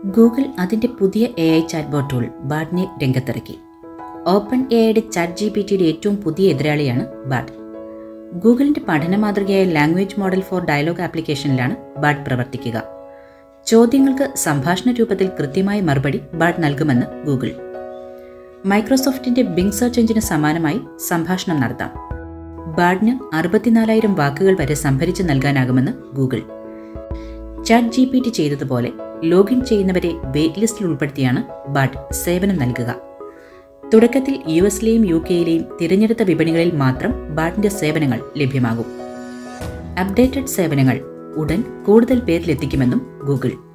Google അതിൻ്റെ പുതിയ A I chatbot tool ബാഡിനെ രംഗത്തിറക്കി ഓപ്പൺ എ ഐയുടെ ചാറ്റ് ജി പി ടിയുടെ ഏറ്റവും പുതിയ എതിരാളിയാണ് ബാഡ് ഗൂഗിളിൻ്റെ പഠന മാതൃകയായ ലാംഗ്വേജ് മോഡൽ ഫോർ ഡയലോഗ് ആപ്ലിക്കേഷനിലാണ് ബാഡ് പ്രവർത്തിക്കുക ചോദ്യങ്ങൾക്ക് സംഭാഷണ രൂപത്തിൽ കൃത്യമായ മറുപടി ബാഡ് നൽകുമെന്ന് ഗൂഗിൾ മൈക്രോസോഫ്റ്റിന്റെ ബിങ് സെർച്ച് എഞ്ചിന് സമാനമായി സംഭാഷണം നടത്താം ബാഡിന് അറുപത്തിനാലായിരം വാക്കുകൾ വരെ സംഭരിച്ച് നൽകാനാകുമെന്ന് Google chat G P T ചെയ്തതുപോലെ ലോഗിൻ ചെയ്യുന്നവരെ വെയിറ്റ് ലിസ്റ്റിൽ ഉൾപ്പെടുത്തിയാണ് ബാഡ് സേവനം നൽകുക തുടക്കത്തിൽ യു എസിലെയും യു കെയിലെയും തിരഞ്ഞെടുത്ത വിപണികളിൽ മാത്രം ബാഡിന്റെ സേവനങ്ങൾ ലഭ്യമാകും അപ്ഡേറ്റഡ് സേവനങ്ങൾ ഉടൻ കൂടുതൽ പേരിലെത്തിക്കുമെന്നും ഗൂഗിൾ